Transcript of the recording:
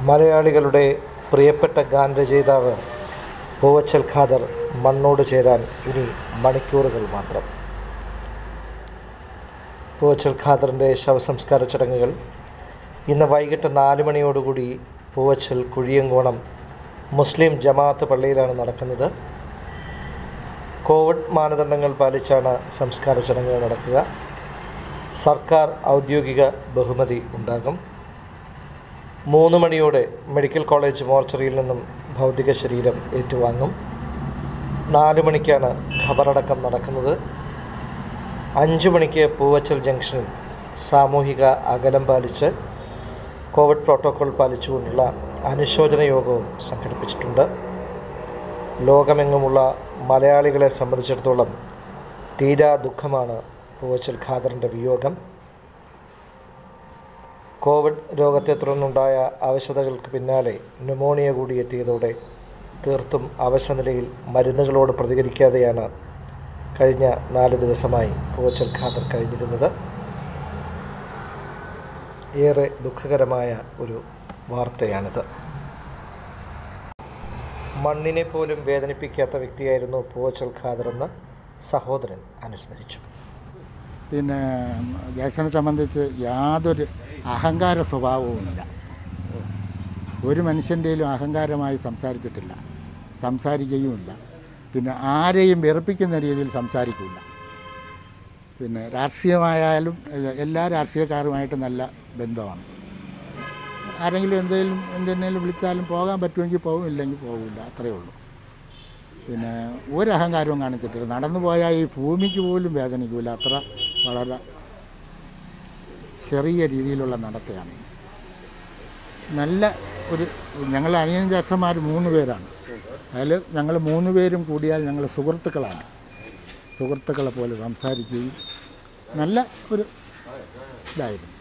മലയാളികളുടെ പ്രിയപ്പെട്ട ഗാനരചയിതാവ് പൂവച്ചൽ ഖാദർ മണ്ണോട് ചേരാൻ ഇനി മണിക്കൂറുകൾ മാത്രം പൂവച്ചൽ ഖാദറിൻ്റെ ശവസംസ്കാര ചടങ്ങുകൾ ഇന്ന് വൈകിട്ട് നാല് മണിയോടുകൂടി പൂവച്ചൽ കുഴിയങ്കോണം മുസ്ലിം ജമാഅത്ത് പള്ളിയിലാണ് നടക്കുന്നത് കോവിഡ് മാനദണ്ഡങ്ങൾ പാലിച്ചാണ് സംസ്കാര ചടങ്ങുകൾ നടക്കുക സർക്കാർ ഔദ്യോഗിക ബഹുമതി ഉണ്ടാകും മൂന്ന് മണിയോടെ മെഡിക്കൽ കോളേജ് മോർച്ചറിയിൽ നിന്നും ഭൗതിക ശരീരം ഏറ്റുവാങ്ങും നാല് മണിക്കാണ് ഖബറടക്കം നടക്കുന്നത് അഞ്ച് മണിക്ക് പൂവച്ചൽ ജംഗ്ഷനിൽ സാമൂഹിക അകലം പാലിച്ച് കോവിഡ് പ്രോട്ടോക്കോൾ പാലിച്ചുകൊണ്ടുള്ള അനുശോചന യോഗവും സംഘടിപ്പിച്ചിട്ടുണ്ട് ലോകമെങ്ങുമുള്ള മലയാളികളെ സംബന്ധിച്ചിടത്തോളം തീരാ ദുഃഖമാണ് പൂവച്ചൽ ഖാദറിൻ്റെ വിയോഗം കോവിഡ് രോഗത്തെ തുടർന്നുണ്ടായ അവശതകൾക്ക് പിന്നാലെ ന്യൂമോണിയ കൂടി എത്തിയതോടെ തീർത്തും അവശനിലയിൽ മരുന്നുകളോട് പ്രതികരിക്കാതെയാണ് കഴിഞ്ഞ നാല് ദിവസമായി പൂവച്ചൽ ഖാദർ കഴിഞ്ഞിരുന്നത് ഏറെ ദുഃഖകരമായ ഒരു വാർത്തയാണിത് മണ്ണിനെ പോലും വേദനിപ്പിക്കാത്ത വ്യക്തിയായിരുന്നു പൂവച്ചൽ ഖാദർ എന്ന് സഹോദരൻ അനുസ്മരിച്ചു പിന്നെ ജേഷനെ സംബന്ധിച്ച് യാതൊരു അഹങ്കാര സ്വഭാവവുമില്ല ഒരു മനുഷ്യൻ്റെയിലും അഹങ്കാരമായി സംസാരിച്ചിട്ടില്ല സംസാരിക്കുകയുമില്ല പിന്നെ ആരെയും വെറുപ്പിക്കുന്ന രീതിയിൽ സംസാരിക്കില്ല പിന്നെ രാഷ്ട്രീയമായാലും എ- എല്ലാ രാഷ്ട്രീയക്കാരുമായിട്ട് നല്ല ബന്ധമാണ് ആരെങ്കിലും എന്തെങ്കിലും എന്തെങ്കിലും വിളിച്ചാലും പോകാൻ പറ്റുമെങ്കിൽ പോകും ഇല്ലെങ്കിൽ പോകില്ല അത്രയേ ഉള്ളൂ പിന്നെ ഒരു അഹങ്കാരവും കാണിച്ചിട്ടില്ല നടന്നു പോയാൽ ഈ ഭൂമിക്ക് പോലും വേദനിക്കില്ല അത്ര വളരെ ചെറിയ രീതിയിലുള്ള നടത്തയാണ് നല്ല ഒരു ഞങ്ങൾ അനിയൻ ചേച്ചന്മാർ മൂന്ന് പേരാണ് അതിൽ ഞങ്ങൾ മൂന്ന് പേരും കൂടിയാൽ ഞങ്ങൾ സുഹൃത്തുക്കളാണ് സുഹൃത്തുക്കളെ പോലെ സംസാരിക്കുകയും നല്ല ഒരു ഇതായിരുന്നു